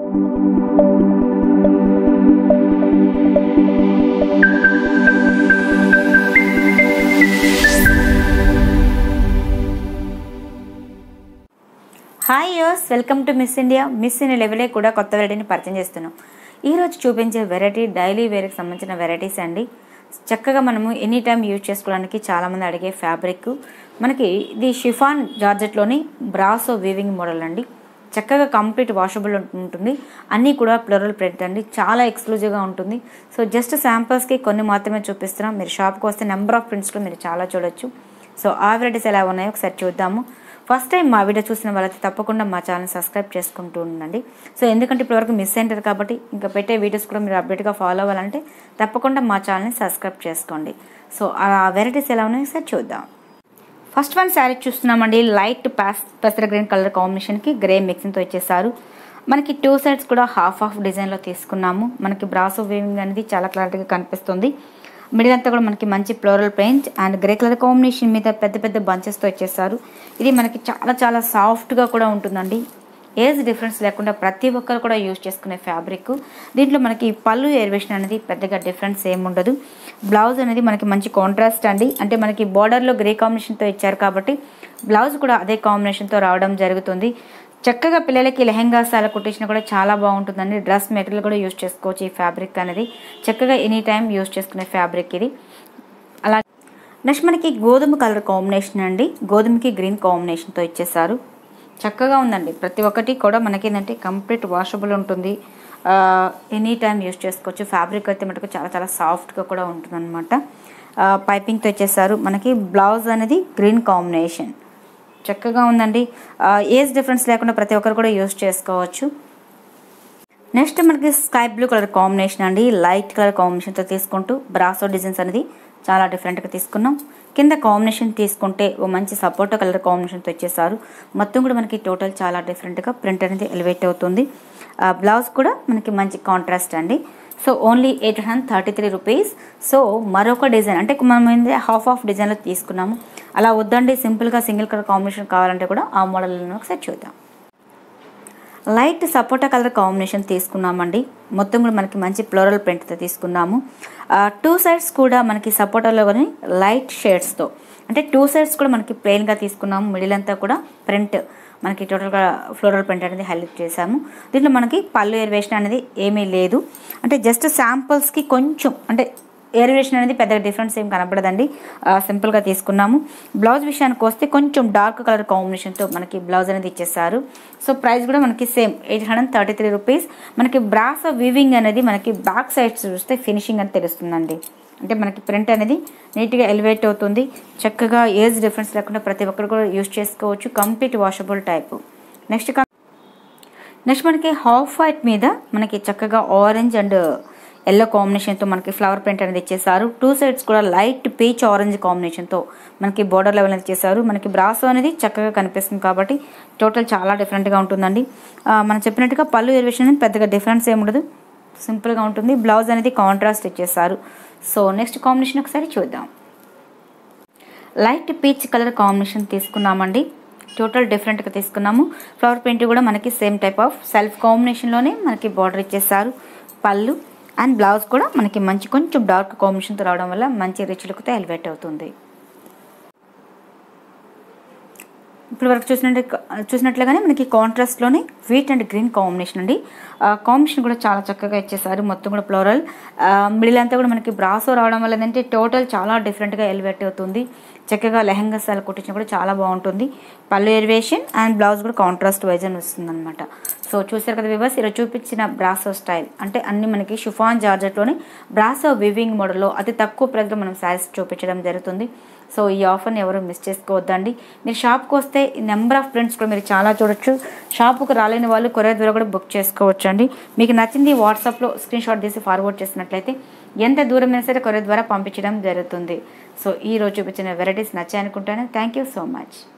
hi యోస్ welcome to miss India miss in లెవెలే కూడా కొత్త వెరైటీని పరిచయం చేస్తున్నాం ఈరోజు చూపించే వెరైటీ డైలీ వేర్కి సంబంధించిన వెరైటీస్ అండి చక్కగా మనము ఎనీ టైం యూజ్ చేసుకోవడానికి చాలామంది అడిగే ఫ్యాబ్రిక్ మనకి ఇది షిఫాన్ జార్జెట్లోని బ్రాసో వీవింగ్ మోడల్ అండి చక్కగా కంప్లీట్ వాషబుల్ ఉంటుంది అన్నీ కూడా ప్లరల్ ప్రింట్ అండి చాలా ఎక్స్క్లూజివ్గా ఉంటుంది సో జస్ట్ శాంపుల్స్కి కొన్ని మాత్రమే చూపిస్తున్నాం మీరు షాప్కి వస్తే నెంబర్ ఆఫ్ ప్రింట్స్లో మీరు చాలా చూడొచ్చు సో ఆ వెరైటీస్ ఎలా ఉన్నాయో ఒకసారి చూద్దాము ఫస్ట్ టైం మా వీడియో చూసిన వాళ్ళైతే తప్పకుండా మా ఛానల్ సబ్స్క్రైబ్ చేసుకుంటూ ఉండండి సో ఎందుకంటే ఇప్పటివరకు మిస్ అయింటారు కాబట్టి ఇంకా పెట్టే వీడియోస్ కూడా మీరు అప్డేట్గా ఫాలో అవ్వాలంటే తప్పకుండా మా ఛానల్ని సబ్స్క్రైబ్ చేసుకోండి సో ఆ వెరైటీస్ ఎలా ఉన్నాయో ఒకసారి చూద్దాం ఫస్ట్ వన్ శారీ చూస్తున్నామండి లైట్ పాస్ పెసర గ్రీన్ కలర్ కాంబినేషన్కి గ్రే మిక్సింగ్తో ఇచ్చేసారు మనకి టూ సైడ్స్ కూడా హాఫ్ హాఫ్ డిజైన్లో తీసుకున్నాము మనకి బ్రాసో వేవింగ్ అనేది చాలా క్లారిటీగా కనిపిస్తుంది మిడిల్ అంతా కూడా మనకి మంచి floral paint and grey colour combination మీద పెద్ద పెద్ద బంచెస్తో ఇచ్చేసారు ఇది మనకి చాలా చాలా సాఫ్ట్గా కూడా ఉంటుందండి ఏజ్ డిఫరెన్స్ లేకుండా ప్రతి ఒక్కరు కూడా యూజ్ చేసుకునే ఫ్యాబ్రిక్ దీంట్లో మనకి పళ్ళు ఎరివేషన్ అనేది పెద్దగా డిఫరెన్స్ ఏముండదు బ్లౌజ్ అనేది మనకి మంచి కాంట్రాస్ట్ అండి అంటే మనకి బార్డర్లో గ్రే కాంబినేషన్తో ఇచ్చారు కాబట్టి బ్లౌజ్ కూడా అదే కాంబినేషన్తో రావడం జరుగుతుంది చక్కగా పిల్లలకి లెహెంగాస్ అలా కుట్టించినా కూడా చాలా బాగుంటుందండి డ్రెస్ మెటీరియల్ కూడా యూజ్ చేసుకోవచ్చు ఈ ఫ్యాబ్రిక్ అనేది చక్కగా ఎనీ టైం యూజ్ చేసుకునే ఫ్యాబ్రిక్ ఇది అలా నెక్స్ట్ మనకి గోధుమ కలర్ కాంబినేషన్ అండి గోధుమకి గ్రీన్ కాంబినేషన్తో ఇచ్చేసారు చక్కగా ఉందండి ప్రతి ఒక్కటి కూడా మనకి ఏంటంటే కంప్లీట్ వాషబుల్ ఉంటుంది ఎనీ టైం యూజ్ చేసుకోవచ్చు ఫ్యాబ్రిక్ అయితే మటుకు చాలా చాలా సాఫ్ట్గా కూడా ఉంటుంది అనమాట పైపింగ్తో ఇచ్చేసారు మనకి బ్లౌజ్ అనేది గ్రీన్ కాంబినేషన్ చక్కగా ఉందండి ఏజ్ డిఫరెన్స్ లేకుండా ప్రతి ఒక్కరు కూడా యూజ్ చేసుకోవచ్చు నెక్స్ట్ మనకి స్కై బ్లూ కలర్ కాంబినేషన్ అండి లైట్ కలర్ కాంబినేషన్తో తీసుకుంటూ బ్రాసో డిజైన్స్ అనేది చాలా డిఫరెంట్గా తీసుకున్నాం కింద కాంబినేషన్ తీసుకుంటే ఓ మంచి సపోర్ట్ కలర్ కాంబినేషన్తో వచ్చేసారు మొత్తం కూడా మనకి టోటల్ చాలా డిఫరెంట్గా ప్రింట్ అనేది ఎలివేట్ అవుతుంది బ్లౌజ్ కూడా మనకి మంచి కాంట్రాస్ట్ అండి so only eight hundred thirty three rupees so మరొక డిజైన్ అంటే మనం ఏంటి హాఫ్ ఆఫ్ డిజైన్లో తీసుకున్నాము అలా వద్దండి సింపుల్గా సింగిల్ కలర్ కాంబినేషన్ కావాలంటే కూడా ఆ మోడల్ని ఒకసారి చూద్దాం లైట్ సపోటా కలర్ కాంబినేషన్ తీసుకున్నామండి మొత్తం కూడా మనకి మంచి ఫ్లోరల్ ప్రింట్తో తీసుకున్నాము టూ సైడ్స్ కూడా మనకి సపోటాలో కానీ లైట్ షేడ్స్తో అంటే టూ సైడ్స్ కూడా మనకి ప్లెయిన్గా తీసుకున్నాము మిడిల్ అంతా కూడా ప్రింట్ మనకి టోటల్గా ఫ్లోరల్ ప్రింట్ అనేది హైలైట్ చేసాము దీంట్లో మనకి పళ్ళు ఎరివేషన్ అనేది ఏమీ లేదు అంటే జస్ట్ శాంపుల్స్కి కొంచెం అంటే ఏరివేషన్ అనేది పెద్దగా డిఫరెన్స్ ఏం కనపడదండి సింపుల్గా తీసుకున్నాము బ్లౌజ్ విషయానికి వస్తే కొంచెం డార్క్ కలర్ కాంబినేషన్తో మనకి బ్లౌజ్ అనేది ఇచ్చేసారు సో ప్రైస్ కూడా మనకి same eight hundred thirty three rupees మనకి బ్రాస్ వీవింగ్ అనేది మనకి బ్యాక్ సైడ్స్ చూస్తే ఫినిషింగ్ అని తెలుస్తుందండి అంటే మనకి ప్రింట్ అనేది నీట్గా ఎలివేట్ అవుతుంది చక్కగా ఏజ్ డిఫరెన్స్ లేకుండా ప్రతి ఒక్కరు కూడా యూజ్ చేసుకోవచ్చు complete washable type next next మనకి హాఫ్ వైట్ మీద మనకి చక్కగా ఆరెంజ్ అండ్ ఎల్లో కాంబినేషన్తో మనకి ఫ్లవర్ ప్రింట్ అనేది ఇచ్చేసారు టూ సైడ్స్ కూడా లైట్ పీచ్ ఆరెంజ్ కాంబినేషన్తో మనకి బోర్డర్ లెవెల్ అనేది ఇచ్చేసారు మనకి బ్రాసో అనేది చక్కగా కనిపిస్తుంది కాబట్టి టోటల్ చాలా డిఫరెంట్గా ఉంటుందండి మనం చెప్పినట్టుగా పళ్ళు ఎరివేషన్ అనేది పెద్దగా డిఫరెన్స్ ఏమి ఉండదు సింపుల్గా ఉంటుంది బ్లౌజ్ అనేది కాంట్రాస్ట్ ఇచ్చేసారు సో నెక్స్ట్ కాంబినేషన్ ఒకసారి చూద్దాం లైట్ పీచ్ కలర్ కాంబినేషన్ తీసుకున్నామండి టోటల్ డిఫరెంట్గా తీసుకున్నాము ఫ్లవర్ ప్రింట్ కూడా మనకి సేమ్ టైప్ ఆఫ్ సెల్ఫ్ కాంబినేషన్లోనే మనకి బార్డర్ ఇచ్చేసారు పళ్ళు అండ్ బ్లౌజ్ కూడా మనకి మంచి కొంచెం డార్క్ కాంబినేషన్తో రావడం వల్ల మంచి రిచ్ లుక్తో ఎలివేట్ అవుతుంది ఇప్పుడు వరకు చూసినట్టు చూసినట్లుగానే మనకి కాంట్రాస్ట్లోనే వీట్ అండ్ గ్రీన్ కాంబినేషన్ అండి కాంబినేషన్ కూడా చాలా చక్కగా ఇచ్చేసారు మొత్తం కూడా ఫ్లోరల్ మిడిల్ అంతా కూడా మనకి బ్రాసో రావడం వల్ల ఏంటంటే టోటల్ చాలా డిఫరెంట్గా ఎలివేట్ అవుతుంది చక్కగా లెహంగా స్టైల్ కుట్టించిన కూడా చాలా బాగుంటుంది పళ్ళు ఎరివేషన్ అండ్ బ్లౌజ్ కూడా కాంట్రాస్ట్ వైజ్ అని వస్తుంది అనమాట సో చూసారు కదా వివర్స్ ఇలా చూపించిన బ్రాసో స్టైల్ అంటే అన్ని మనకి షిఫాన్ జార్జెట్లోని బ్రాసో వివింగ్ మోడల్లో అతి తక్కువ ప్రైస్లో మనం శారీస్ చూపించడం జరుగుతుంది సో ఈ ఆఫర్ని ఎవరు మిస్ చేసుకోవద్దండి మీరు షాప్కి వస్తే నెంబర్ ఆఫ్ ప్రింట్స్ కూడా మీరు చాలా చూడొచ్చు షాపుకు రాలేని వాళ్ళు కొరియర్ ద్వారా కూడా బుక్ చేసుకోవచ్చు అండి మీకు నచ్చింది వాట్సాప్లో స్క్రీన్ షాట్ తీసి ఫార్వర్డ్ చేసినట్లయితే ఎంత దూరమైనా సరే కొరియర్ ద్వారా పంపించడం జరుగుతుంది సో ఈ రోజు చూపించిన వెరైటీస్ నచ్చాయనుకుంటాను థ్యాంక్ యూ సో మచ్